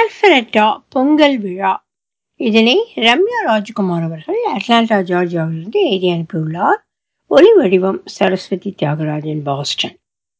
ஆல்ஃபரட்டா பொங்கல் விழா இதனை ரம்யா ராஜ்குமார் அவர்கள் அட்லாண்டா ஜார்ஜியாவிலிருந்து எழுதி அனுப்பியுள்ளார் ஒலி வடிவம் சரஸ்வதி தியாகராஜன் பாஸ்டன்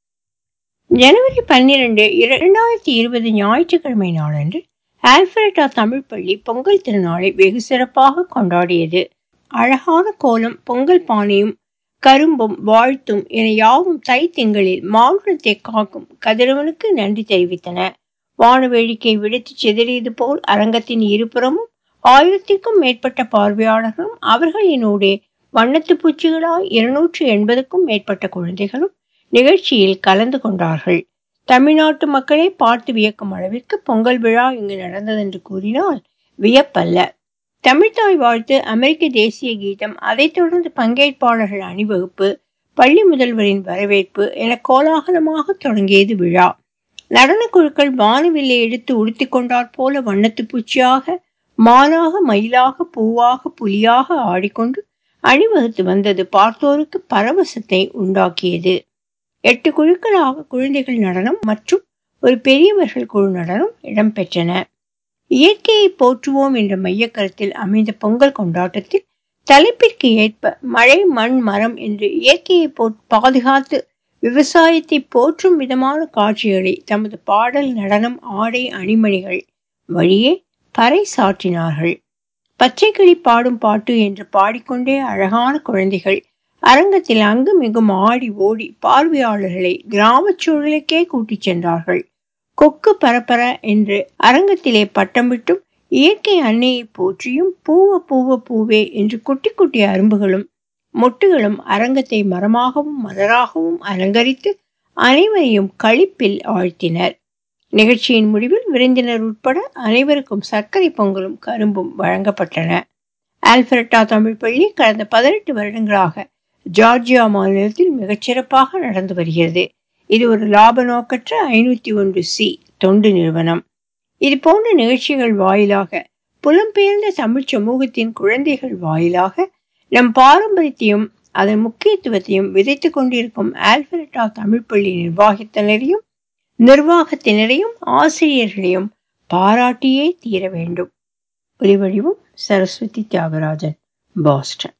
ஜனவரி பன்னிரண்டு இரண்டாயிரத்தி இருபது ஞாயிற்றுக்கிழமை நாளன்று ஆல்ஃபரட்டா தமிழ் பள்ளி பொங்கல் திருநாளை வெகு சிறப்பாக கொண்டாடியது அழகான கோலம் பொங்கல் பானையும் கரும்பும் வாழ்த்தும் என யாவும் தை திங்களில் மானுடத்தை காக்கும் கதிரவனுக்கு நன்றி தெரிவித்தன வானவேடிக்கை விடுத்து சிதறியது போல் அரங்கத்தின் இருபுறமும் ஆயிரத்திற்கும் மேற்பட்ட பார்வையாளர்களும் அவர்களினூடே வண்ணத்து பூச்சிகளாய் இருநூற்று எண்பதுக்கும் மேற்பட்ட குழந்தைகளும் நிகழ்ச்சியில் கலந்து கொண்டார்கள் தமிழ்நாட்டு மக்களே பார்த்து வியக்கும் அளவிற்கு பொங்கல் விழா இங்கு நடந்ததென்று கூறினால் வியப்பல்ல தமிழ்தாய் வாழ்த்து அமெரிக்க தேசிய கீதம் அதைத் தொடர்ந்து பங்கேற்பாளர்கள் அணிவகுப்பு பள்ளி முதல்வரின் வரவேற்பு என கோலாகலமாக தொடங்கியது விழா நடன குழுக்கள் வானவில்லை எடுத்து உடுத்தி கொண்டாற் போல வண்ணத்து பூச்சியாக மானாக மயிலாக பூவாக புலியாக ஆடிக்கொண்டு அணிவகுத்து வந்தது பார்த்தோருக்கு பரவசத்தை உண்டாக்கியது எட்டு குழுக்களாக குழந்தைகள் நடனம் மற்றும் ஒரு பெரியவர்கள் குழு நடனம் இடம்பெற்றன இயற்கையை போற்றுவோம் என்ற மையக்கருத்தில் அமைந்த பொங்கல் கொண்டாட்டத்தில் தலைப்பிற்கு ஏற்ப மழை மண் மரம் என்று இயற்கையை போ பாதுகாத்து விவசாயத்தை போற்றும் விதமான காட்சிகளை தமது பாடல் நடனம் ஆடை அணிமணிகள் வழியே பறை சாற்றினார்கள் பச்சை கிளி பாடும் பாட்டு என்று பாடிக்கொண்டே அழகான குழந்தைகள் அரங்கத்தில் அங்கும் இங்கும் ஆடி ஓடி பார்வையாளர்களை கிராமச் சூழலுக்கே கூட்டிச் சென்றார்கள் கொக்கு பரப்பர என்று அரங்கத்திலே பட்டம் விட்டும் இயற்கை அன்னையை போற்றியும் பூவ பூவ பூவே என்று குட்டி குட்டி அரும்புகளும் மொட்டுகளும் அரங்கத்தை மரமாகவும் மலராகவும் அலங்கரித்து அனைவரையும் களிப்பில் ஆழ்த்தினர் நிகழ்ச்சியின் முடிவில் விருந்தினர் உட்பட அனைவருக்கும் சர்க்கரை பொங்கலும் கரும்பும் வழங்கப்பட்டன ஆல்பரட்டா தமிழ் பள்ளி கடந்த பதினெட்டு வருடங்களாக ஜார்ஜியா மாநிலத்தில் மிகச்சிறப்பாக நடந்து வருகிறது இது ஒரு லாப நோக்கற்ற ஐநூத்தி ஒன்று சி தொண்டு நிறுவனம் இது போன்ற நிகழ்ச்சிகள் வாயிலாக புலம்பெயர்ந்த தமிழ் சமூகத்தின் குழந்தைகள் வாயிலாக நம் பாரம்பரியத்தையும் அதன் முக்கியத்துவத்தையும் விதைத்துக் கொண்டிருக்கும் ஆல்பரட்டா தமிழ் பள்ளி நிர்வாகத்தினரையும் நிர்வாகத்தினரையும் ஆசிரியர்களையும் பாராட்டியே தீர வேண்டும் ஒலிவடிவும் சரஸ்வதி தியாகராஜன் பாஸ்டன்